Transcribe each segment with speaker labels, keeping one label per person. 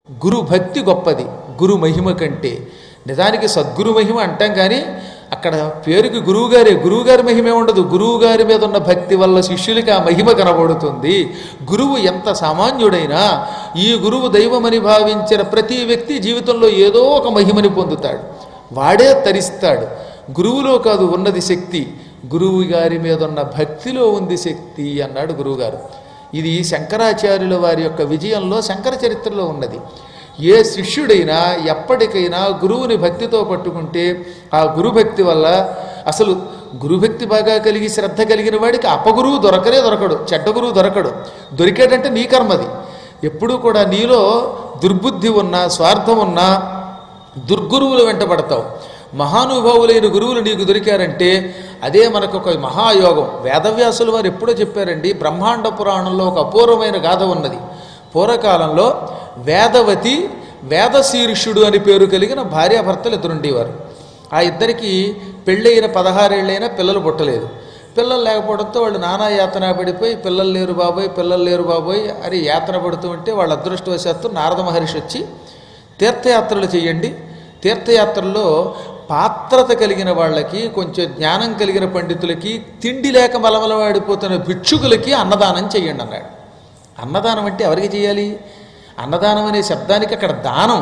Speaker 1: గురు భక్తి గొప్పది గురు మహిమ కంటే నిజానికి సద్గురు మహిమ అంటాం కానీ అక్కడ పేరుకి గురువుగారే గురువుగారి మహిమే ఉండదు గురువుగారి మీద ఉన్న భక్తి వల్ల శిష్యులకి ఆ మహిమ కనబడుతుంది గురువు ఎంత సామాన్యుడైనా ఈ గురువు దైవమని భావించిన ప్రతి వ్యక్తి జీవితంలో ఏదో ఒక మహిమని పొందుతాడు వాడే తరిస్తాడు గురువులో కాదు ఉన్నది శక్తి గురువు గారి మీద ఉన్న భక్తిలో ఉంది శక్తి అన్నాడు గురువుగారు ఇది శంకరాచార్యుల వారి యొక్క విజయంలో శంకర చరిత్రలో ఉన్నది ఏ శిష్యుడైనా ఎప్పటికైనా గురువుని భక్తితో పట్టుకుంటే ఆ గురుభక్తి వల్ల అసలు గురుభక్తి బాగా కలిగి శ్రద్ధ కలిగిన వాడికి అపగురువు దొరకరే దొరకడు చెడ్డ గురువు దొరకడు దొరికేటంటే నీ కర్మది ఎప్పుడూ కూడా నీలో దుర్బుద్ధి ఉన్నా స్వార్థం ఉన్నా దుర్గురువులు వెంటబడతావు మహానుభావులైన గురువులు నీకు దొరికారంటే అదే మనకు ఒక మహాయోగం వేదవ్యాసులు వారు ఎప్పుడో చెప్పారండి బ్రహ్మాండ పురాణంలో ఒక అపూర్వమైన గాథ ఉన్నది పూర్వకాలంలో వేదవతి వేదశీర్షుడు అని పేరు కలిగిన భార్యాభర్తలు ఇద్దరుండేవారు ఆ ఇద్దరికి పెళ్ళైన పదహారేళ్ళైనా పిల్లలు పుట్టలేదు పిల్లలు లేకపోవడంతో వాళ్ళు నానా యాతన పడిపోయి పిల్లలు లేరు బాబోయ్ పిల్లలు లేరు బాబోయ్ అని యాతన పడుతూ ఉంటే వాళ్ళ అదృష్టవశాత్తు నారద మహర్షి వచ్చి తీర్థయాత్రలు చేయండి తీర్థయాత్రల్లో పాత్రత కలిగిన వాళ్ళకి కొంచెం జ్ఞానం కలిగిన పండితులకి తిండి లేక మలమలవాడిపోతున్న భిక్షుకులకి అన్నదానం చేయండి అన్నాడు అన్నదానం అంటే ఎవరికి చేయాలి అన్నదానం అనే శబ్దానికి అక్కడ దానం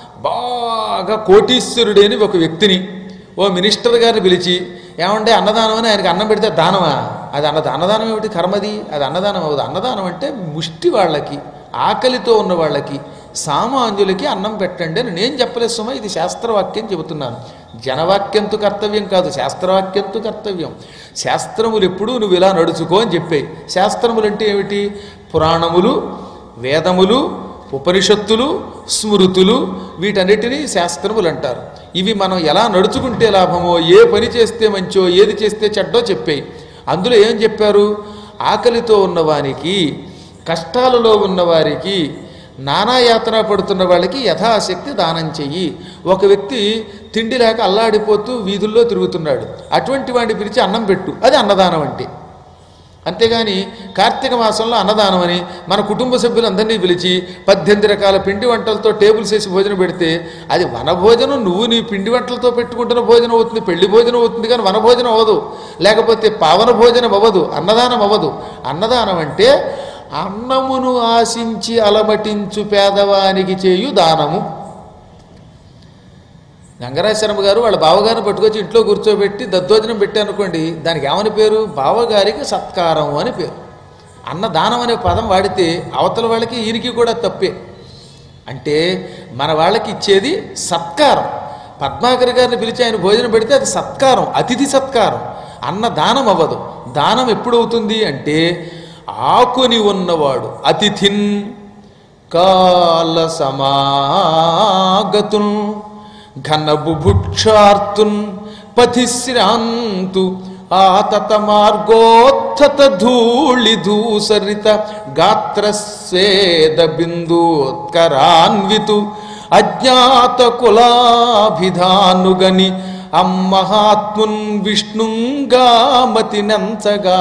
Speaker 1: బాగా కోటీశ్వరుడు అని ఒక వ్యక్తిని ఓ మినిస్టర్ గారిని పిలిచి ఏమంటే అన్నదానం అని ఆయనకి అన్నం పెడితే దానమా అది అన్నద అన్నదానం ఏమిటి కర్మది అది అన్నదానం అవ్వదు అన్నదానం అంటే ముష్టి వాళ్ళకి ఆకలితో ఉన్న వాళ్ళకి సామాన్యులకి అన్నం పెట్టండి అని నేను చెప్పలేదు సుమా ఇది శాస్త్రవాక్యం చెబుతున్నాను జనవాక్యంతో కర్తవ్యం కాదు శాస్త్రవాక్యంతో కర్తవ్యం శాస్త్రములు ఎప్పుడూ నువ్వు ఇలా నడుచుకో అని చెప్పాయి శాస్త్రములు అంటే ఏమిటి పురాణములు వేదములు ఉపనిషత్తులు స్మృతులు వీటన్నిటినీ శాస్త్రములు అంటారు ఇవి మనం ఎలా నడుచుకుంటే లాభమో ఏ పని చేస్తే మంచో ఏది చేస్తే చెడ్డో చెప్పాయి అందులో ఏం చెప్పారు ఆకలితో ఉన్నవానికి కష్టాలలో ఉన్నవారికి నానాయాతన పడుతున్న వాళ్ళకి యథాశక్తి దానం చెయ్యి ఒక వ్యక్తి తిండి లేక అల్లాడిపోతూ వీధుల్లో తిరుగుతున్నాడు అటువంటి వాడిని పిలిచి అన్నం పెట్టు అది అన్నదానం అంటే అంతేగాని కార్తీక మాసంలో అన్నదానం అని మన కుటుంబ సభ్యులందరినీ పిలిచి పద్దెనిమిది రకాల పిండి వంటలతో టేబుల్స్ వేసి భోజనం పెడితే అది వన భోజనం నువ్వు నీ పిండి వంటలతో పెట్టుకుంటున్న భోజనం అవుతుంది పెళ్లి భోజనం అవుతుంది కానీ వన భోజనం అవ్వదు లేకపోతే పావన భోజనం అవ్వదు అన్నదానం అవ్వదు అన్నదానం అంటే అన్నమును ఆశించి అలమటించు పేదవానికి చేయు దానము గంగరాశర్మ గారు వాళ్ళ బావగారిని పట్టుకొచ్చి ఇంట్లో కూర్చోబెట్టి దద్దోజనం పెట్టారనుకోండి దానికి ఏమని పేరు బావగారికి సత్కారం అని పేరు అన్నదానం అనే పదం వాడితే అవతల వాళ్ళకి ఈయనకి కూడా తప్పే అంటే మన వాళ్ళకి ఇచ్చేది సత్కారం పద్మాకర్ గారిని పిలిచి ఆయన భోజనం పెడితే అది సత్కారం అతిథి సత్కారం అన్న దానం అవ్వదు దానం ఎప్పుడు అవుతుంది అంటే ఆకుని ఉన్నవాడు అతిథిన్ కాల సమాగతున్ ఘనబుభుక్షార్తున్ పథిశ్రాంతు ఆతత మార్గోత్థత ధూళి ధూసరిత గాత్రస్వేద బిందోత్కరాన్వితు అజ్ఞాత కులాభిధానుగని అమ్మహాత్మున్ విష్ణుంగామతి నంచగా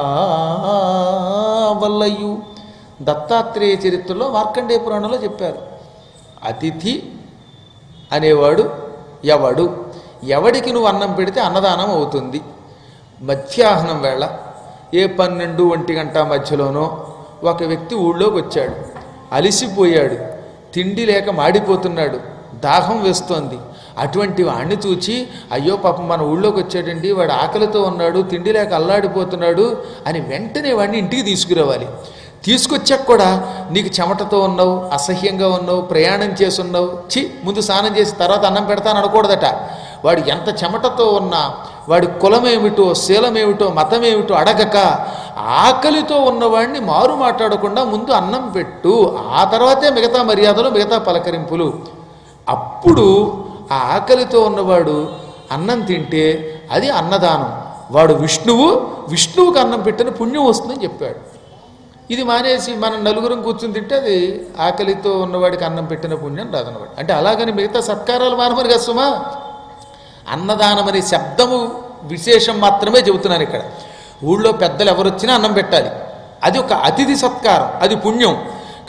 Speaker 1: వల్లయు దత్తాత్రేయ చరిత్రలో మార్కండేయ పురాణంలో చెప్పారు అతిథి అనేవాడు ఎవడు ఎవడికి నువ్వు అన్నం పెడితే అన్నదానం అవుతుంది మధ్యాహ్నం వేళ ఏ పన్నెండు ఒంటి గంట మధ్యలోనో ఒక వ్యక్తి ఊళ్ళోకి వచ్చాడు అలిసిపోయాడు తిండి లేక మాడిపోతున్నాడు దాహం వేస్తోంది అటువంటి వాణ్ణి చూచి అయ్యో పాపం మన ఊళ్ళోకి వచ్చాడండి వాడు ఆకలితో ఉన్నాడు తిండి లేక అల్లాడిపోతున్నాడు అని వెంటనే వాడిని ఇంటికి తీసుకురావాలి తీసుకొచ్చాక కూడా నీకు చెమటతో ఉన్నావు అసహ్యంగా ఉన్నావు ప్రయాణం చేస్తున్నావు చి ముందు స్నానం చేసి తర్వాత అన్నం పెడతాను అనకూడదట వాడు ఎంత చెమటతో ఉన్నా వాడి కులమేమిటో శీలమేమిటో మతమేమిటో అడగక ఆకలితో ఉన్నవాడిని మారు మాట్లాడకుండా ముందు అన్నం పెట్టు ఆ తర్వాతే మిగతా మర్యాదలు మిగతా పలకరింపులు అప్పుడు ఆ ఆకలితో ఉన్నవాడు అన్నం తింటే అది అన్నదానం వాడు విష్ణువు విష్ణువుకి అన్నం పెట్టిన పుణ్యం వస్తుందని చెప్పాడు ఇది మానేసి మనం నలుగురం కూర్చుని తింటే అది ఆకలితో ఉన్నవాడికి అన్నం పెట్టిన పుణ్యం రాదన్నవాడు అంటే అలాగని మిగతా సత్కారాలు మానమని కదా సుమా అన్నదానం అనే శబ్దము విశేషం మాత్రమే చెబుతున్నాను ఇక్కడ ఊళ్ళో పెద్దలు ఎవరు వచ్చినా అన్నం పెట్టాలి అది ఒక అతిథి సత్కారం అది పుణ్యం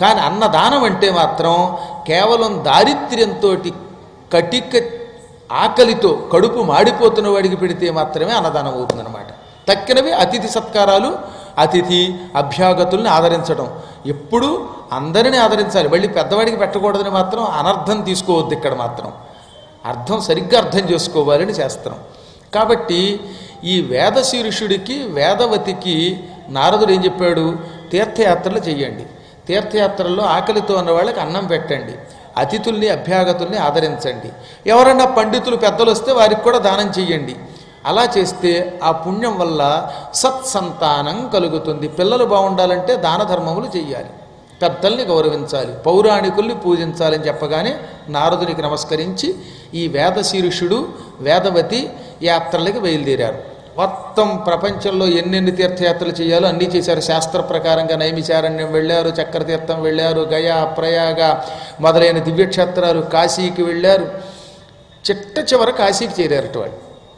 Speaker 1: కానీ అన్నదానం అంటే మాత్రం కేవలం దారిద్ర్యంతో కటిక ఆకలితో కడుపు మాడిపోతున్న వాడికి పెడితే మాత్రమే అన్నదానం అవుతుందన్నమాట తక్కినవి అతిథి సత్కారాలు అతిథి అభ్యాగతుల్ని ఆదరించడం ఎప్పుడూ అందరినీ ఆదరించాలి మళ్ళీ పెద్దవాడికి పెట్టకూడదని మాత్రం అనర్థం తీసుకోవద్దు ఇక్కడ మాత్రం అర్థం సరిగ్గా అర్థం చేసుకోవాలని చేస్తాం కాబట్టి ఈ వేదశీర్షుడికి వేదవతికి నారదుడు ఏం చెప్పాడు తీర్థయాత్రలు చెయ్యండి తీర్థయాత్రల్లో ఆకలితో ఉన్న వాళ్ళకి అన్నం పెట్టండి అతిథుల్ని అభ్యాగతుల్ని ఆదరించండి ఎవరన్నా పండితులు పెద్దలు వస్తే వారికి కూడా దానం చెయ్యండి అలా చేస్తే ఆ పుణ్యం వల్ల సత్సంతానం కలుగుతుంది పిల్లలు బాగుండాలంటే దాన ధర్మములు చెయ్యాలి పెద్దల్ని గౌరవించాలి పౌరాణికుల్ని పూజించాలని చెప్పగానే నారదునికి నమస్కరించి ఈ వేదశీర్షుడు వేదవతి యాత్రలకి బయలుదేరారు మొత్తం ప్రపంచంలో ఎన్నెన్ని తీర్థయాత్రలు చేయాలో అన్నీ చేశారు శాస్త్ర ప్రకారంగా నైమిచారణ్యం వెళ్ళారు చక్రతీర్థం వెళ్ళారు గయా ప్రయాగ మొదలైన దివ్యక్షేత్రాలు కాశీకి వెళ్ళారు చిట్ట చివర కాశీకి చేరారట వాళ్ళు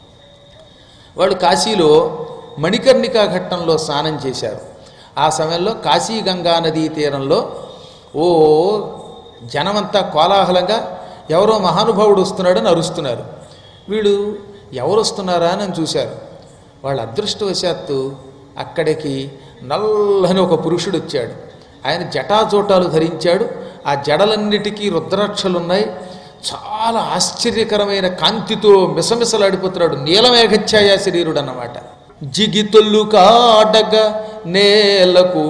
Speaker 1: వాళ్ళు కాశీలో మణికర్ణికా ఘట్టంలో స్నానం చేశారు ఆ సమయంలో కాశీ గంగా నదీ తీరంలో ఓ జనమంతా కోలాహలంగా ఎవరో మహానుభావుడు వస్తున్నాడని అరుస్తున్నారు వీళ్ళు ఎవరు వస్తున్నారా అని చూశారు వాళ్ళ అదృష్టవశాత్తు అక్కడికి నల్లని ఒక పురుషుడు వచ్చాడు ఆయన జటాజోటాలు ధరించాడు ఆ జడలన్నిటికీ రుద్రాక్షలున్నాయి చాలా ఆశ్చర్యకరమైన కాంతితో మిసమిసలాడిపోతున్నాడు నీలమేఘఛాయ శరీరుడు అన్నమాట జిగితొల్లు కాడగ నేలకు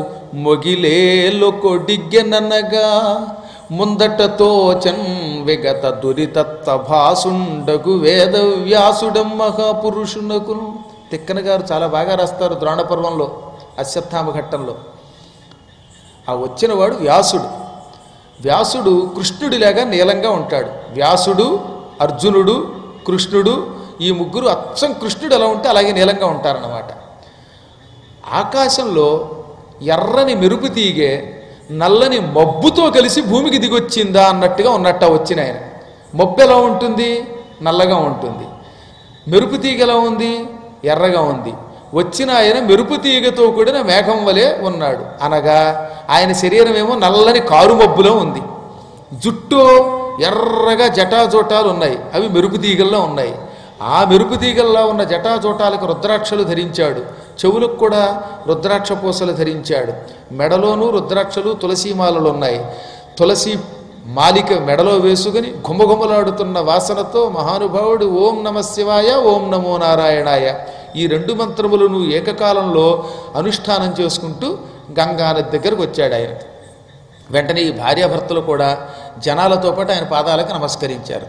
Speaker 1: మొగిలేలొకొడిగ్గెననగా ముందటతో చన్ విగత దురితత్త భాసుండగు వేద వ్యాసుడం మహాపురుషునకు తిక్కన గారు చాలా బాగా రాస్తారు ద్రోణపర్వంలో అశ్వత్థామ ఘట్టంలో ఆ వచ్చినవాడు వ్యాసుడు వ్యాసుడు కృష్ణుడిలాగా నీలంగా ఉంటాడు వ్యాసుడు అర్జునుడు కృష్ణుడు ఈ ముగ్గురు అచ్చం కృష్ణుడు ఎలా ఉంటే అలాగే నీలంగా ఉంటారన్నమాట ఆకాశంలో ఎర్రని మెరుపు తీగే నల్లని మబ్బుతో కలిసి భూమికి దిగొచ్చిందా అన్నట్టుగా ఉన్నట్ట వచ్చిన ఆయన మబ్బు ఎలా ఉంటుంది నల్లగా ఉంటుంది మెరుపు తీగ ఎలా ఉంది ఎర్రగా ఉంది వచ్చిన ఆయన మెరుపు తీగతో కూడిన మేఘం వలె ఉన్నాడు అనగా ఆయన శరీరం ఏమో నల్లని కారు మబ్బులో ఉంది జుట్టు ఎర్రగా జటాజోటాలు ఉన్నాయి అవి మెరుపు తీగల్లో ఉన్నాయి ఆ మెరుపు తీగల్లో ఉన్న జటాజోటాలకు రుద్రాక్షలు ధరించాడు చెవులకు కూడా రుద్రాక్ష పూసలు ధరించాడు మెడలోనూ రుద్రాక్షలు తులసీమాలలు ఉన్నాయి తులసి మాలిక మెడలో వేసుకుని గుమగుమలాడుతున్న వాసనతో మహానుభావుడు ఓం నమ శివాయ ఓం నమో నారాయణాయ ఈ రెండు మంత్రములను ఏకకాలంలో అనుష్ఠానం చేసుకుంటూ గంగానది దగ్గరకు వచ్చాడు ఆయన వెంటనే ఈ భార్యాభర్తలు కూడా జనాలతో పాటు ఆయన పాదాలకు నమస్కరించారు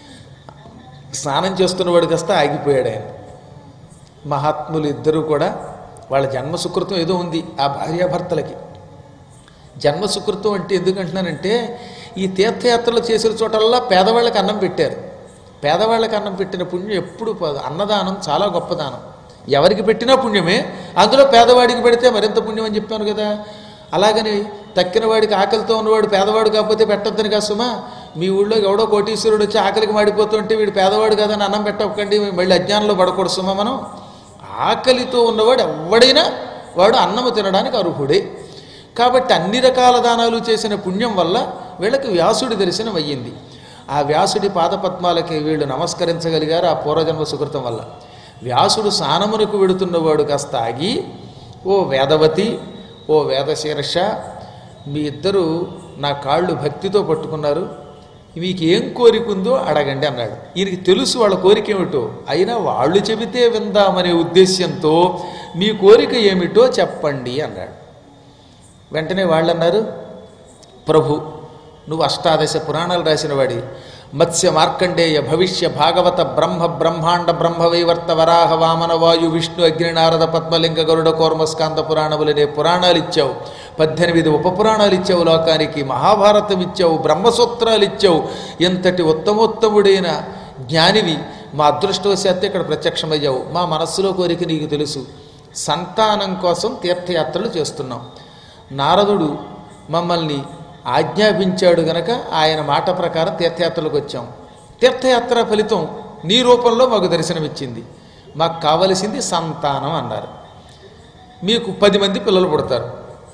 Speaker 1: స్నానం చేస్తున్నవాడు కాస్త ఆగిపోయాడు ఆయన మహాత్ములు ఇద్దరూ కూడా వాళ్ళ జన్మ సుకృతం ఏదో ఉంది ఆ భార్యాభర్తలకి జన్మ సుకృతం అంటే ఎందుకంటున్నానంటే ఈ తీర్థయాత్రలు చేసిన చోటల్లా పేదవాళ్ళకి అన్నం పెట్టారు పేదవాళ్ళకి అన్నం పెట్టిన పుణ్యం ఎప్పుడు ప- అన్నదానం చాలా గొప్ప దానం ఎవరికి పెట్టినా పుణ్యమే అందులో పేదవాడికి పెడితే మరింత పుణ్యం అని చెప్పాను కదా అలాగని తక్కిన వాడికి ఆకలితో ఉన్నవాడు పేదవాడు కాకపోతే పెట్టొద్దని కదా సుమా మీ ఊళ్ళో ఎవడో కోటీశ్వరుడు వచ్చి ఆకలికి మాడిపోతుంటే వీడు పేదవాడు కాదని అన్నం పెట్టకండి మళ్ళీ అజ్ఞానంలో పడకూడదు సుమా మనం ఆకలితో ఉన్నవాడు ఎవడైనా వాడు అన్నము తినడానికి అర్హుడే కాబట్టి అన్ని రకాల దానాలు చేసిన పుణ్యం వల్ల వీళ్ళకి వ్యాసుడి దర్శనం అయ్యింది ఆ వ్యాసుడి పాదపద్మాలకి వీళ్ళు నమస్కరించగలిగారు ఆ పూర్వజన్మ సుకృతం వల్ల వ్యాసుడు స్నానమునకు వెడుతున్నవాడు కాస్త ఆగి ఓ వేదవతి ఓ వేదశీర్ష మీ ఇద్దరు నా కాళ్ళు భక్తితో పట్టుకున్నారు మీకు ఏం కోరిక ఉందో అడగండి అన్నాడు ఈయనకి తెలుసు వాళ్ళ కోరిక ఏమిటో అయినా వాళ్ళు చెబితే విందామనే ఉద్దేశ్యంతో మీ కోరిక ఏమిటో చెప్పండి అన్నాడు వెంటనే వాళ్ళు అన్నారు ప్రభు నువ్వు అష్టాదశ పురాణాలు రాసిన వాడి మత్స్య మార్కండేయ భవిష్య భాగవత బ్రహ్మ బ్రహ్మాండ బ్రహ్మవైవర్త వరాహ వామన వాయు విష్ణు అగ్ని నారద పద్మలింగ గరుడ కోర్మస్కాంత పురాణములనే పురాణాలు ఇచ్చావు పద్దెనిమిది ఉపపురాణాలు ఇచ్చావు లోకానికి మహాభారతం ఇచ్చావు బ్రహ్మసూత్రాలు ఇచ్చావు ఎంతటి ఉత్తమోత్తముడైన జ్ఞానివి మా అదృష్టవశాత్తు ఇక్కడ ప్రత్యక్షమయ్యావు మా మనస్సులో కోరిక నీకు తెలుసు సంతానం కోసం తీర్థయాత్రలు చేస్తున్నాం నారదుడు మమ్మల్ని ఆజ్ఞాపించాడు గనక ఆయన మాట ప్రకారం తీర్థయాత్రలకు వచ్చాం తీర్థయాత్ర ఫలితం నీ రూపంలో మాకు దర్శనమిచ్చింది మాకు కావలసింది సంతానం అన్నారు మీకు పది మంది పిల్లలు పుడతారు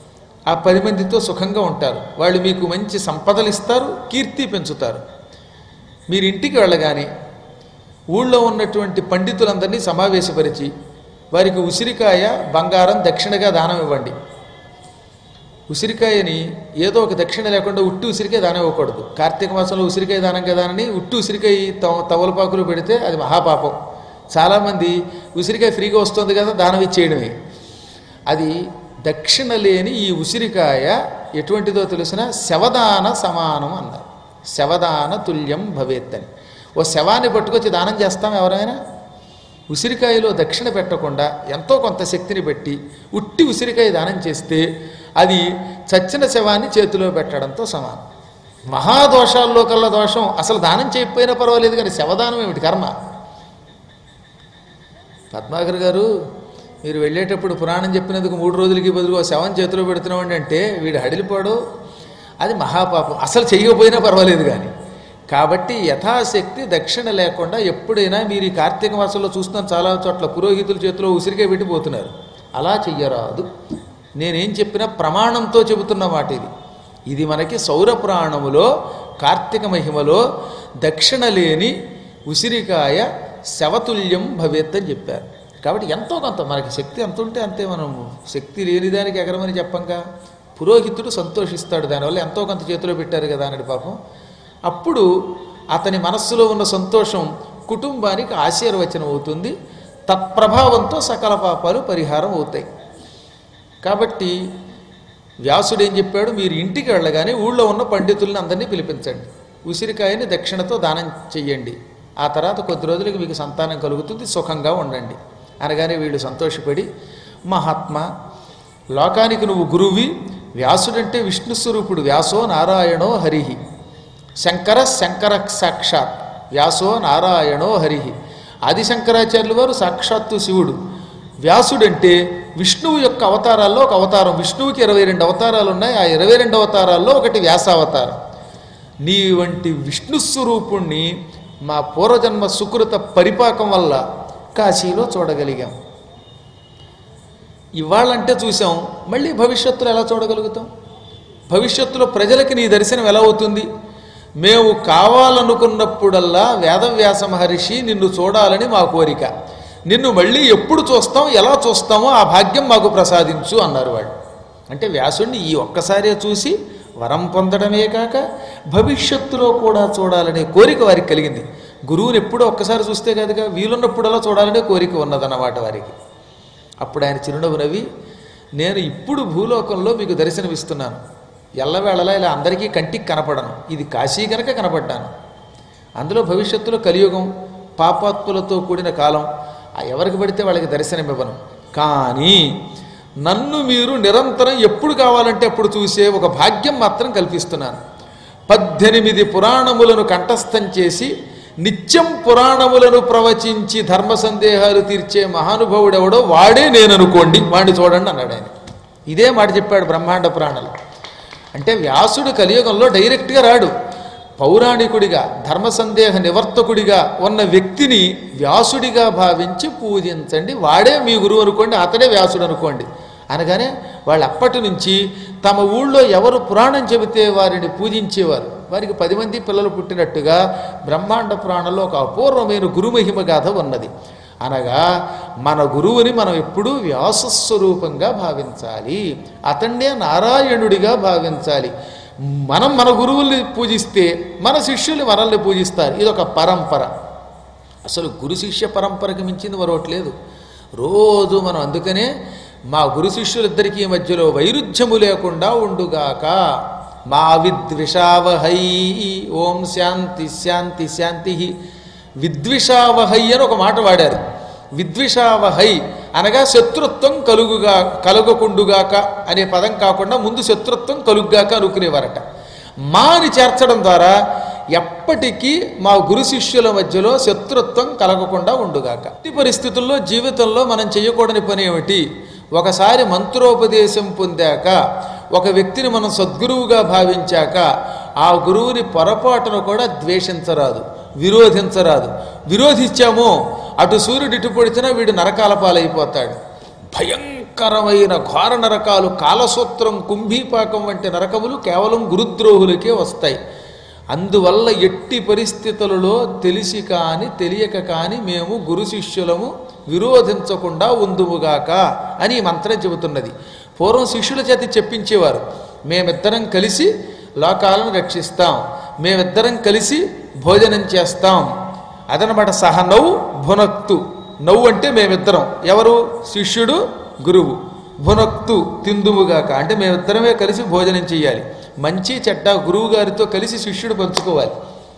Speaker 1: ఆ పది మందితో సుఖంగా ఉంటారు వాళ్ళు మీకు మంచి సంపదలు ఇస్తారు కీర్తి పెంచుతారు మీరు ఇంటికి వెళ్ళగానే ఊళ్ళో ఉన్నటువంటి పండితులందరినీ సమావేశపరిచి వారికి ఉసిరికాయ బంగారం దక్షిణగా దానం ఇవ్వండి ఉసిరికాయని ఏదో ఒక దక్షిణ లేకుండా ఉట్టి ఉసిరికాయ దానం ఇవ్వకూడదు కార్తీక మాసంలో ఉసిరికాయ దానం కదా అని ఉట్టి ఉసిరికాయ తవ తవలపాకులు పెడితే అది మహాపాపం చాలామంది ఉసిరికాయ ఫ్రీగా వస్తుంది కదా దానం ఇచ్చేయడమే అది దక్షిణ లేని ఈ ఉసిరికాయ ఎటువంటిదో తెలిసిన శవదాన సమానం అన్నారు శవదాన తుల్యం భవేత్ అని ఓ శవాన్ని పట్టుకొచ్చి దానం చేస్తాం ఎవరైనా ఉసిరికాయలో దక్షిణ పెట్టకుండా ఎంతో కొంత శక్తిని పెట్టి ఉట్టి ఉసిరికాయ దానం చేస్తే అది చచ్చిన శవాన్ని చేతిలో పెట్టడంతో సమానం మహాదోషాల్లో కల్లా దోషం అసలు దానం చేయకపోయినా పర్వాలేదు కానీ శవదానం ఏమిటి కర్మ పద్మాకర్ గారు మీరు వెళ్ళేటప్పుడు పురాణం చెప్పినందుకు మూడు రోజులకి బదులుగా శవం చేతిలో పెడుతున్నామండి అంటే వీడు హడిలిపోడు అది మహాపాపం అసలు చెయ్యకపోయినా పర్వాలేదు కానీ కాబట్టి యథాశక్తి దక్షిణ లేకుండా ఎప్పుడైనా మీరు ఈ కార్తీక మాసంలో చూస్తున్నాం చాలా చోట్ల పురోహితుల చేతిలో ఉసిరికాయ పెట్టిపోతున్నారు అలా చెయ్యరాదు నేనేం చెప్పినా ప్రమాణంతో చెబుతున్న మాట ఇది ఇది మనకి సౌర పురాణములో కార్తీక మహిమలో దక్షిణ లేని ఉసిరికాయ శవతుల్యం భవేత్ అని చెప్పారు కాబట్టి ఎంతో కొంత మనకి శక్తి ఎంత ఉంటే అంతే మనం శక్తి లేని దానికి ఎగరమని చెప్పంగా పురోహితుడు సంతోషిస్తాడు దానివల్ల ఎంతో కొంత చేతిలో పెట్టారు కదా అన్నది పాపం అప్పుడు అతని మనస్సులో ఉన్న సంతోషం కుటుంబానికి ఆశీర్వచనం అవుతుంది తత్ప్రభావంతో సకల పాపాలు పరిహారం అవుతాయి కాబట్టి వ్యాసుడు ఏం చెప్పాడు మీరు ఇంటికి వెళ్ళగానే ఊళ్ళో ఉన్న పండితుల్ని అందరినీ పిలిపించండి ఉసిరికాయని దక్షిణతో దానం చెయ్యండి ఆ తర్వాత కొద్ది రోజులకి మీకు సంతానం కలుగుతుంది సుఖంగా ఉండండి అనగానే వీళ్ళు సంతోషపడి మహాత్మా లోకానికి నువ్వు గురువి వ్యాసుడంటే విష్ణు స్వరూపుడు వ్యాసో నారాయణో హరిహి శంకర శంకర సాక్షాత్ వ్యాసో నారాయణో హరిహి ఆది శంకరాచార్యులు వారు సాక్షాత్తు శివుడు వ్యాసుడంటే విష్ణువు యొక్క అవతారాల్లో ఒక అవతారం విష్ణువుకి ఇరవై రెండు అవతారాలు ఉన్నాయి ఆ ఇరవై రెండు అవతారాల్లో ఒకటి వ్యాసావతారం నీ వంటి విష్ణు స్వరూపుణ్ణి మా పూర్వజన్మ సుకృత పరిపాకం వల్ల కాశీలో చూడగలిగాం ఇవాళంటే చూసాం మళ్ళీ భవిష్యత్తులో ఎలా చూడగలుగుతాం భవిష్యత్తులో ప్రజలకి నీ దర్శనం ఎలా అవుతుంది మేము కావాలనుకున్నప్పుడల్లా వేదవ్యాస మహర్షి నిన్ను చూడాలని మా కోరిక నిన్ను మళ్ళీ ఎప్పుడు చూస్తాం ఎలా చూస్తామో ఆ భాగ్యం మాకు ప్రసాదించు అన్నారు వాళ్ళు అంటే వ్యాసుడిని ఈ ఒక్కసారే చూసి వరం పొందడమే కాక భవిష్యత్తులో కూడా చూడాలనే కోరిక వారికి కలిగింది గురువుని ఎప్పుడో ఒక్కసారి చూస్తే కనుక వీలున్నప్పుడల్లా చూడాలనే కోరిక ఉన్నదన్నమాట వారికి అప్పుడు ఆయన చిరునవ్వు నవ్వి నేను ఇప్పుడు భూలోకంలో మీకు దర్శనమిస్తున్నాను ఎల్లవేళలా ఇలా అందరికీ కంటికి కనపడను ఇది కాశీ కనుక కనపడ్డాను అందులో భవిష్యత్తులో కలియుగం పాపాత్ములతో కూడిన కాలం ఆ ఎవరికి పడితే వాళ్ళకి దర్శనమివ్వను కానీ నన్ను మీరు నిరంతరం ఎప్పుడు కావాలంటే అప్పుడు చూసే ఒక భాగ్యం మాత్రం కల్పిస్తున్నాను పద్దెనిమిది పురాణములను కంఠస్థం చేసి నిత్యం పురాణములను ప్రవచించి ధర్మ సందేహాలు తీర్చే మహానుభావుడెవడో వాడే నేను అనుకోండి వాడిని చూడండి అన్నాడు ఆయన ఇదే మాట చెప్పాడు బ్రహ్మాండ పురాణాలు అంటే వ్యాసుడు కలియుగంలో డైరెక్ట్గా రాడు పౌరాణికుడిగా ధర్మ సందేహ నివర్తకుడిగా ఉన్న వ్యక్తిని వ్యాసుడిగా భావించి పూజించండి వాడే మీ గురువు అనుకోండి అతడే వ్యాసుడు అనుకోండి అనగానే వాళ్ళు అప్పటి నుంచి తమ ఊళ్ళో ఎవరు పురాణం చెబితే వారిని పూజించేవారు వారికి పది మంది పిల్లలు పుట్టినట్టుగా బ్రహ్మాండ పురాణంలో ఒక అపూర్వమైన గురుమహిమ గాథ ఉన్నది అనగా మన గురువుని మనం ఎప్పుడూ వ్యాసస్వరూపంగా భావించాలి అతన్నే నారాయణుడిగా భావించాలి మనం మన గురువుల్ని పూజిస్తే మన శిష్యులు మనల్ని పూజిస్తారు ఇది ఒక పరంపర అసలు గురు శిష్య పరంపరకి మించింది మరొకటి లేదు రోజు మనం అందుకనే మా గురు శిష్యులిద్దరికీ మధ్యలో వైరుధ్యము లేకుండా ఉండుగాక మా విద్విషావహై ఓం శాంతి శాంతి శాంతి విద్విషావహై అని ఒక మాట వాడారు విద్విషావహై అనగా శత్రుత్వం కలుగుగా కలుగకుండుగాక అనే పదం కాకుండా ముందు శత్రుత్వం కలుగుగాక అనుకునేవారట మాని చేర్చడం ద్వారా ఎప్పటికీ మా గురు శిష్యుల మధ్యలో శత్రుత్వం కలగకుండా ఉండుగాక ఈ పరిస్థితుల్లో జీవితంలో మనం చేయకూడని పని ఏమిటి ఒకసారి మంత్రోపదేశం పొందాక ఒక వ్యక్తిని మనం సద్గురువుగా భావించాక ఆ గురువుని పొరపాటును కూడా ద్వేషించరాదు విరోధించరాదు విరోధించామో అటు సూర్యుడు ఇటు పొడిచినా వీడు నరకాల పాలైపోతాడు భయంకర భయంకరమైన ఘోర నరకాలు కాలసూత్రం కుంభీపాకం వంటి నరకములు కేవలం గురుద్రోహులకే వస్తాయి అందువల్ల ఎట్టి పరిస్థితులలో తెలిసి కాని తెలియక కాని మేము గురు శిష్యులము విరోధించకుండా ఉందువుగాక అని ఈ మంత్రం చెబుతున్నది పూర్వం శిష్యుల చేత చెప్పించేవారు మేమిద్దరం కలిసి లోకాలను రక్షిస్తాం మేమిద్దరం కలిసి భోజనం చేస్తాం అదనమాట సహ నవ్వు భునక్తు నవ్వు అంటే మేమిద్దరం ఎవరు శిష్యుడు గురువు భునక్తు తిందువుగాక అంటే మేమిద్దరమే కలిసి భోజనం చేయాలి మంచి చెడ్డ గురువు గారితో కలిసి శిష్యుడు పంచుకోవాలి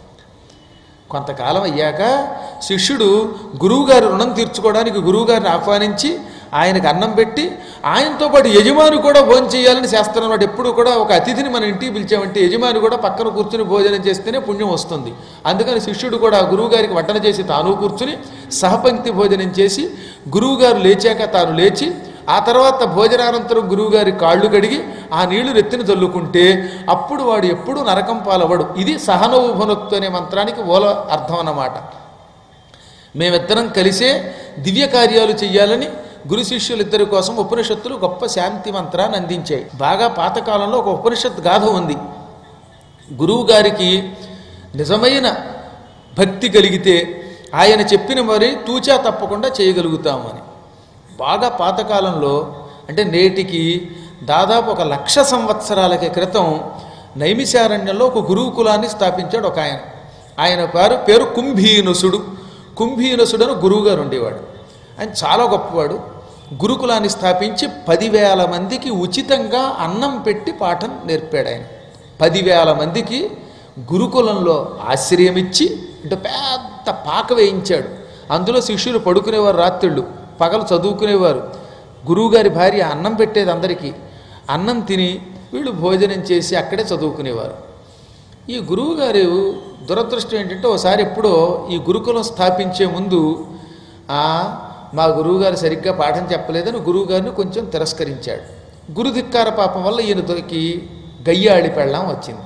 Speaker 1: కొంతకాలం అయ్యాక శిష్యుడు గురువుగారి రుణం తీర్చుకోవడానికి గురువుగారిని ఆహ్వానించి ఆయనకు అన్నం పెట్టి ఆయనతో పాటు యజమాని కూడా భోజనం చేయాలని శాస్త్రం అన్నమాట ఎప్పుడు కూడా ఒక అతిథిని మన ఇంటికి పిలిచామంటే యజమాని కూడా పక్కన కూర్చుని భోజనం చేస్తేనే పుణ్యం వస్తుంది అందుకని శిష్యుడు కూడా గురువుగారికి వడ్డన చేసి తాను కూర్చుని సహపంక్తి భోజనం చేసి గురువుగారు లేచాక తాను లేచి ఆ తర్వాత భోజనానంతరం గురువుగారి కాళ్ళు కడిగి ఆ నీళ్లు రెత్తిని చల్లుకుంటే అప్పుడు వాడు ఎప్పుడూ నరకం పాలవడు ఇది సహనోభనొక్తు అనే మంత్రానికి మూల అర్థం అన్నమాట మేమిద్దరం కలిసే దివ్య కార్యాలు చెయ్యాలని గురు శిష్యులిద్దరి కోసం ఉపనిషత్తులు గొప్ప శాంతి మంత్రాన్ని అందించాయి బాగా పాతకాలంలో ఒక ఉపనిషత్ గాథ ఉంది గురువు గారికి నిజమైన భక్తి కలిగితే ఆయన చెప్పిన మరి తూచా తప్పకుండా చేయగలుగుతాము అని బాగా పాతకాలంలో అంటే నేటికి దాదాపు ఒక లక్ష సంవత్సరాలకి క్రితం నైమిశారణ్యంలో ఒక గురుకులాన్ని స్థాపించాడు ఒక ఆయన ఆయన పేరు పేరు కుంభీనుసుడు కుంభీనుసుడు అని గురువుగారు ఉండేవాడు ఆయన చాలా గొప్పవాడు గురుకులాన్ని స్థాపించి పదివేల మందికి ఉచితంగా అన్నం పెట్టి పాఠం నేర్పాడు ఆయన పదివేల మందికి గురుకులంలో ఆశ్రయం ఇచ్చి అంటే పెద్ద పాక వేయించాడు అందులో శిష్యులు పడుకునేవారు రాత్రిళ్ళు పగలు చదువుకునేవారు గురువుగారి భార్య అన్నం పెట్టేది అందరికీ అన్నం తిని వీళ్ళు భోజనం చేసి అక్కడే చదువుకునేవారు ఈ గురువుగారు దురదృష్టం ఏంటంటే ఒకసారి ఎప్పుడో ఈ గురుకులం స్థాపించే ముందు "ఆ, మా గురువుగారు సరిగ్గా పాఠం చెప్పలేదని గురువుగారిని కొంచెం తిరస్కరించాడు గురుధిక్కార పాపం వల్ల ఈయన దొరికి గయ్యాళి పెళ్ళాం వచ్చింది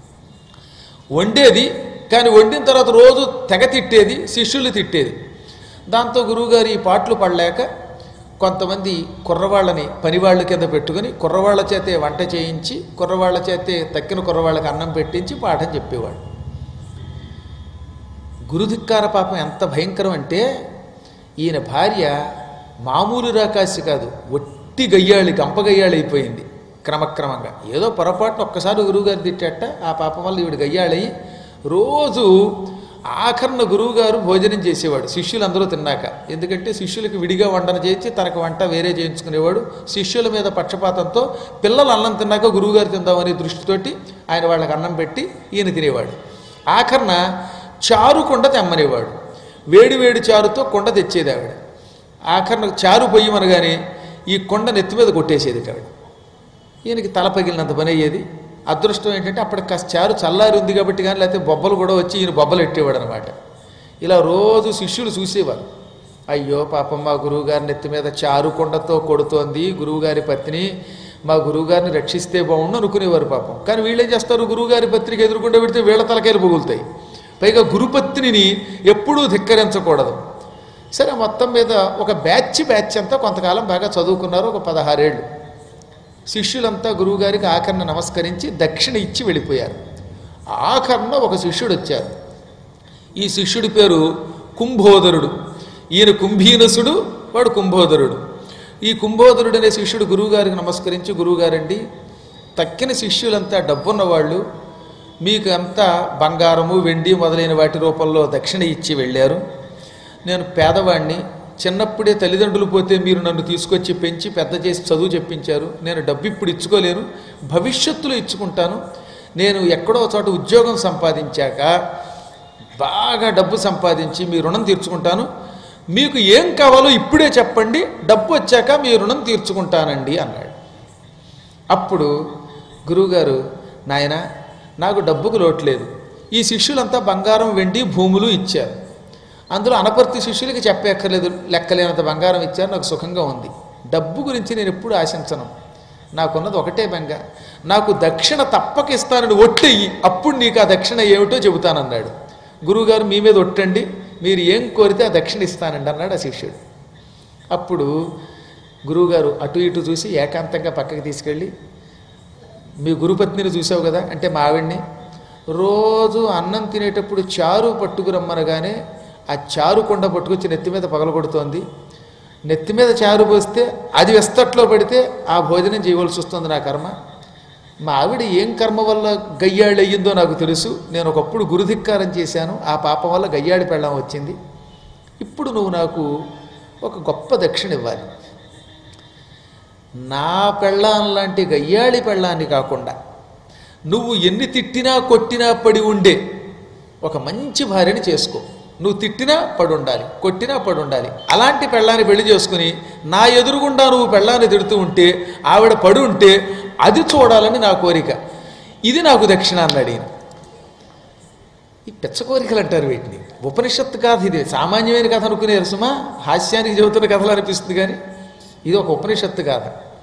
Speaker 1: వండేది కానీ వండిన తర్వాత రోజు తెగ తిట్టేది శిష్యులు తిట్టేది దాంతో గురువుగారు ఈ పాటలు పడలేక కొంతమంది కుర్రవాళ్ళని పనివాళ్ళ కింద పెట్టుకుని కుర్రవాళ్ళ చేతే వంట చేయించి కుర్రవాళ్ళ చేతే తక్కిన కుర్రవాళ్ళకి అన్నం పెట్టించి పాఠం చెప్పేవాడు గురుధిక్కార పాపం ఎంత భయంకరం అంటే ఈయన భార్య మామూలు రాకాసి కాదు ఒట్టి గయ్యాళి గంపగయ్యాళి అయిపోయింది క్రమక్రమంగా ఏదో పొరపాటున ఒక్కసారి గురువుగారు తిట్టేట ఆ పాపం వల్ల ఈవిడ గయ్యాళయి రోజు ఆఖరణ గురువుగారు భోజనం చేసేవాడు శిష్యులందరూ తిన్నాక ఎందుకంటే శిష్యులకి విడిగా వంటన చేయించి తనకు వంట వేరే చేయించుకునేవాడు శిష్యుల మీద పక్షపాతంతో పిల్లలు అన్నం తిన్నాక గురువుగారు తిందామనే దృష్టితోటి ఆయన వాళ్ళకి అన్నం పెట్టి ఈయన తినేవాడు ఆఖరణ చారు కొండ తెమ్మనేవాడు వేడి వేడి చారుతో కొండ తెచ్చేది ఆవిడ ఆఖరణ చారు పొయ్యమనగానే ఈ కొండ నెత్తి మీద కొట్టేసేది ఆవిడ ఈయనకి తల పగిలినంత పని అయ్యేది అదృష్టం ఏంటంటే అప్పటికి కాస్త చారు చల్లారి ఉంది కాబట్టి కానీ లేకపోతే బొబ్బలు కూడా వచ్చి ఈయన బొబ్బలు ఎట్టేవాడు అనమాట ఇలా రోజు శిష్యులు చూసేవారు అయ్యో పాపం మా గురువుగారి నెత్తి మీద చారు కొండతో కొడుతోంది గురువుగారి పత్ని మా గురువుగారిని రక్షిస్తే బాగుండు అనుకునేవారు పాపం కానీ వీళ్ళేం చేస్తారు గురువుగారి పత్రిక ఎదురుకుండా పెడితే వీళ్ళ తలకాయలు పగులుతాయి పైగా గురుపత్నిని ఎప్పుడూ ధిక్కరించకూడదు సరే మొత్తం మీద ఒక బ్యాచ్ బ్యాచ్ అంతా కొంతకాలం బాగా చదువుకున్నారు ఒక పదహారేళ్ళు శిష్యులంతా గురువుగారికి ఆఖరణ నమస్కరించి దక్షిణ ఇచ్చి వెళ్ళిపోయారు ఆఖరణ ఒక శిష్యుడు వచ్చారు ఈ శిష్యుడి పేరు కుంభోదరుడు ఈయన కుంభీనసుడు వాడు కుంభోదరుడు ఈ కుంభోదరుడు అనే శిష్యుడు గురువుగారికి నమస్కరించి గురువుగారండి తక్కిన శిష్యులంతా డబ్బున్న వాళ్ళు మీకు అంతా బంగారము వెండి మొదలైన వాటి రూపంలో దక్షిణ ఇచ్చి వెళ్ళారు నేను పేదవాణ్ణి చిన్నప్పుడే తల్లిదండ్రులు పోతే మీరు నన్ను తీసుకొచ్చి పెంచి పెద్ద చేసి చదువు చెప్పించారు నేను డబ్బు ఇప్పుడు ఇచ్చుకోలేను భవిష్యత్తులో ఇచ్చుకుంటాను నేను ఎక్కడో చోట ఉద్యోగం సంపాదించాక బాగా డబ్బు సంపాదించి మీ రుణం తీర్చుకుంటాను మీకు ఏం కావాలో ఇప్పుడే చెప్పండి డబ్బు వచ్చాక మీ రుణం తీర్చుకుంటానండి అన్నాడు అప్పుడు గురువుగారు నాయన నాకు డబ్బుకు లోట్లేదు ఈ శిష్యులంతా బంగారం వెండి భూములు ఇచ్చారు అందులో అనపర్తి శిష్యులకి చెప్పక్కర్లేదు లెక్కలేనంత బంగారం ఇచ్చారు నాకు సుఖంగా ఉంది డబ్బు గురించి నేను ఎప్పుడు ఆశించను నాకున్నది ఒకటే బెంగ నాకు దక్షిణ తప్పక ఇస్తానని ఒట్టెయ్యి అప్పుడు నీకు ఆ దక్షిణ ఏమిటో చెబుతానన్నాడు గురువుగారు మీ మీద ఒట్టండి మీరు ఏం కోరితే ఆ దక్షిణ ఇస్తానండి అన్నాడు ఆ శిష్యుడు అప్పుడు గురువుగారు అటు ఇటు చూసి ఏకాంతంగా పక్కకి తీసుకెళ్ళి మీ గురుపత్నిని చూసావు కదా అంటే మా ఆవిడ్ని రోజు అన్నం తినేటప్పుడు చారు పట్టుకురమ్మనగానే ఆ చారు కొండ పట్టుకొచ్చి నెత్తి మీద పగలగొడుతోంది నెత్తి మీద చారు పోస్తే అది వెస్తట్లో పడితే ఆ భోజనం చేయవలసి వస్తుంది నా కర్మ మా ఆవిడ ఏం కర్మ వల్ల గయ్యాళ్ళు అయ్యిందో నాకు తెలుసు నేను ఒకప్పుడు గురుధిక్కారం చేశాను ఆ పాపం వల్ల గయ్యాడి పెళ్ళం వచ్చింది ఇప్పుడు నువ్వు నాకు ఒక గొప్ప దక్షిణ ఇవ్వాలి నా పెళ్ళాం లాంటి గయ్యాళి పెళ్ళాన్ని కాకుండా నువ్వు ఎన్ని తిట్టినా కొట్టినా పడి ఉండే ఒక మంచి భార్యని చేసుకో నువ్వు తిట్టినా పడి ఉండాలి కొట్టినా పడి ఉండాలి అలాంటి పెళ్ళాన్ని పెళ్లి చేసుకుని నా ఎదురుగుండా నువ్వు పెళ్ళాన్ని తిడుతూ ఉంటే ఆవిడ పడి ఉంటే అది చూడాలని నా కోరిక ఇది నాకు దక్షిణ అన్నాడు ఈయన ఈ పెచ్చ కోరికలు అంటారు వీటిని ఉపనిషత్తు కథ ఇది సామాన్యమైన కథ అనుకునేరు సుమా హాస్యానికి చెబుతున్న కథలు అనిపిస్తుంది కానీ ఇది ఒక ఉపనిషత్తు కథ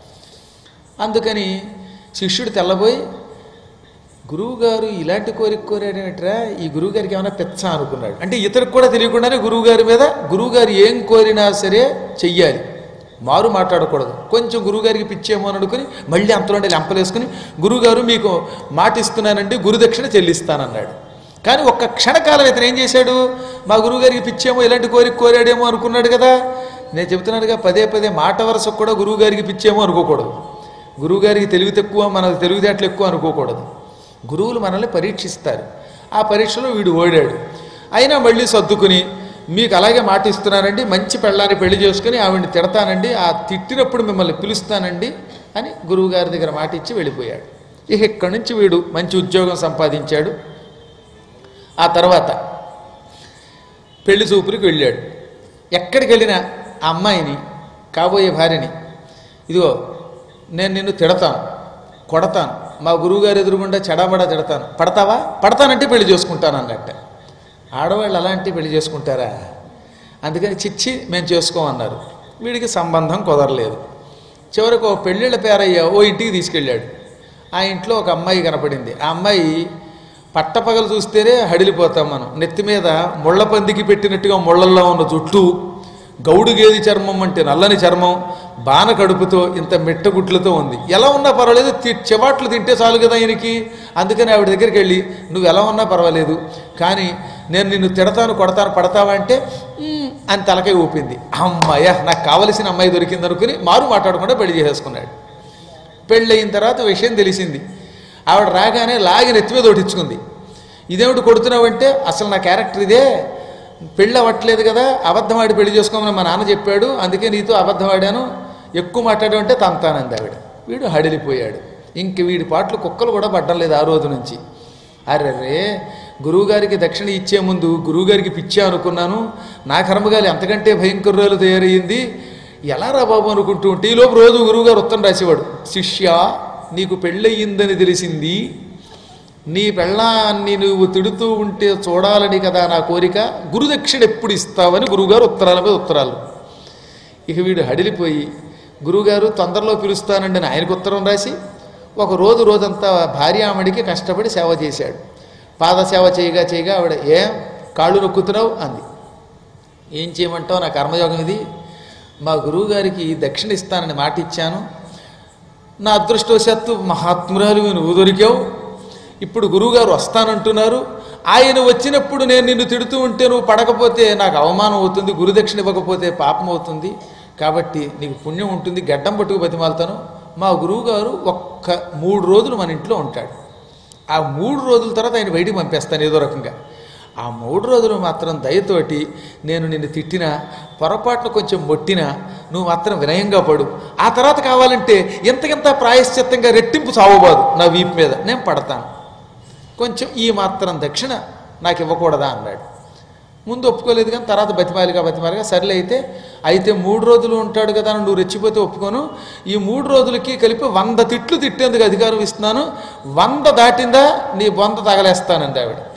Speaker 1: అందుకని శిష్యుడు తెల్లబోయి గురువుగారు ఇలాంటి కోరిక కోరాడేమిట్రా ఈ గురువుగారికి ఏమైనా పెచ్చ అనుకున్నాడు అంటే ఇతరికి కూడా తెలియకుండానే గురువుగారి మీద గురువుగారు ఏం కోరినా సరే చెయ్యాలి మారు మాట్లాడకూడదు కొంచెం గురువుగారికి పిచ్చేమో అని అనుకుని మళ్ళీ అంతలోనే లెంపలేసుకుని గురువుగారు మీకు మాట ఇస్తున్నానండి గురుదక్షిణ చెల్లిస్తానన్నాడు కానీ ఒక్క క్షణకాలం ఇతను ఏం చేశాడు మా గురువుగారికి పిచ్చేమో ఇలాంటి కోరిక కోరాడేమో అనుకున్నాడు కదా నేను చెబుతున్నానుగా పదే పదే మాట వరసకు కూడా గురువుగారికి పిచ్చేమో అనుకోకూడదు గురువుగారికి తెలివి తక్కువ మనకు తెలివితేటలు ఎక్కువ అనుకోకూడదు గురువులు మనల్ని పరీక్షిస్తారు ఆ పరీక్షలో వీడు ఓడాడు అయినా మళ్ళీ సర్దుకుని మీకు అలాగే మాట ఇస్తున్నానండి మంచి పెళ్ళాన్ని పెళ్లి చేసుకుని ఆవిడ్ని తిడతానండి ఆ తిట్టినప్పుడు మిమ్మల్ని పిలుస్తానండి అని గురువుగారి దగ్గర మాట ఇచ్చి వెళ్ళిపోయాడు ఇక ఇక్కడి నుంచి వీడు మంచి ఉద్యోగం సంపాదించాడు ఆ తర్వాత పెళ్లి చూపులకు వెళ్ళాడు ఎక్కడికి వెళ్ళినా ఆ అమ్మాయిని కాబోయే భార్యని ఇదిగో నేను నిన్ను తిడతాను కొడతాను మా గురువుగారు ఎదురుగుండా చెడామడా తిడతాను పడతావా పడతానంటే పెళ్లి చేసుకుంటాను అన్నట్ట ఆడవాళ్ళు అలాంటి పెళ్లి చేసుకుంటారా అందుకని చిచ్చి మేము చేసుకోమన్నారు వీడికి సంబంధం కుదరలేదు చివరికి ఓ పెళ్ళిళ్ళ పేరయ్య ఓ ఇంటికి తీసుకెళ్ళాడు ఆ ఇంట్లో ఒక అమ్మాయి కనపడింది ఆ అమ్మాయి పట్టపగలు చూస్తేనే హడిలిపోతాం మనం నెత్తి మీద ముళ్ళ పందికి పెట్టినట్టుగా ముళ్ళల్లో ఉన్న జుట్టు గౌడు గేది చర్మం అంటే నల్లని చర్మం బాన కడుపుతో ఇంత మెట్టగుట్లతో ఉంది ఎలా ఉన్నా పర్వాలేదు తి- చివాట్లు తింటే చాలు కదా ఆయనకి అందుకని ఆవిడ దగ్గరికి వెళ్ళి నువ్వు ఎలా ఉన్నా పర్వాలేదు కానీ నేను నిన్ను తిడతాను కొడతాను పడతావా అంటే "ఉమ్" అని తలకై ఊపింది అమ్మాయ నాకు కావలసిన అమ్మాయి దొరికింది అనుకుని మారు మాట్లాడకుండా పెళ్లి చేసేసుకున్నాడు పెళ్ళయిన తర్వాత విషయం తెలిసింది ఆవిడ రాగానే లాగి నెత్తి మీద ఒటించుకుంది ఇదేమిటి కొడుతున్నావంటే అసలు నా క్యారెక్టర్ ఇదే పెళ్ళి అవ్వట్లేదు కదా అబద్ధం ఆడి పెళ్లి చేసుకోమని మా నాన్న చెప్పాడు అందుకే నీతో అబద్ధం ఆడాను ఎక్కువ మాట్లాడామంటే తంతానంది ఆవిడ వీడు హడిలిపోయాడు ఇంక వీడి పాటలు కుక్కలు కూడా పడ్డం లేదు ఆ రోజు నుంచి అర్రే గురువుగారికి దక్షిణ ఇచ్చే ముందు గురువుగారికి పిచ్చా అనుకున్నాను నా కర్మగాలి అంతకంటే భయంకరురాలు తయారయ్యింది ఎలా రా బాబు అనుకుంటూ ఉంటే ఈలోపు రోజు గురువుగారు ఉత్తరం రాసేవాడు శిష్య నీకు పెళ్ళయిందని తెలిసింది నీ పెళ్ళాన్ని నువ్వు తిడుతూ ఉంటే చూడాలని కదా నా కోరిక గురుదక్షిణ ఎప్పుడు ఇస్తావని గురువుగారు ఉత్తరాల మీద ఉత్తరాలు ఇక వీడు హడిలిపోయి గురువుగారు తొందరలో పిలుస్తానండి అని ఆయనకు ఉత్తరం రాసి ఒక రోజు రోజంతా భార్యామడికి కష్టపడి సేవ చేశాడు పాదసేవ చేయగా చేయగా ఆవిడ ఏం కాళ్ళు నొక్కుతున్నావు అంది ఏం చేయమంటావు నా కర్మయోగం ఇది మా గురువుగారికి దక్షిణ ఇస్తానని మాట ఇచ్చాను నా అదృష్టవశాత్తు మహాత్మురాలు నువ్వు దొరికావు ఇప్పుడు గురువుగారు వస్తానంటున్నారు ఆయన వచ్చినప్పుడు నేను నిన్ను తిడుతూ ఉంటే నువ్వు పడకపోతే నాకు అవమానం అవుతుంది గురుదక్షిణ ఇవ్వకపోతే పాపం అవుతుంది కాబట్టి నీకు పుణ్యం ఉంటుంది గడ్డం పట్టుకు బతిమాలుతాను మా గురువుగారు ఒక్క మూడు రోజులు మన ఇంట్లో ఉంటాడు ఆ మూడు రోజుల తర్వాత ఆయన బయటికి పంపేస్తాను ఏదో రకంగా ఆ మూడు రోజులు మాత్రం దయతోటి నేను నిన్ను తిట్టినా పొరపాటున కొంచెం మొట్టినా నువ్వు మాత్రం వినయంగా పడు ఆ తర్వాత కావాలంటే ఎంతకెంత ప్రాయశ్చిత్తంగా రెట్టింపు సావబాదు నా వీపు మీద నేను పడతాను కొంచెం ఈ మాత్రం దక్షిణ నాకు ఇవ్వకూడదా అన్నాడు ముందు ఒప్పుకోలేదు కానీ తర్వాత బతిమాలిగా బతిమాలిగా సర్లే అయితే అయితే మూడు రోజులు ఉంటాడు కదా అని నువ్వు రెచ్చిపోతే ఒప్పుకోను ఈ మూడు రోజులకి కలిపి వంద తిట్లు తిట్టేందుకు అధికారం ఇస్తున్నాను వంద దాటిందా నీ బొంద తగలేస్తానంది ఆవిడ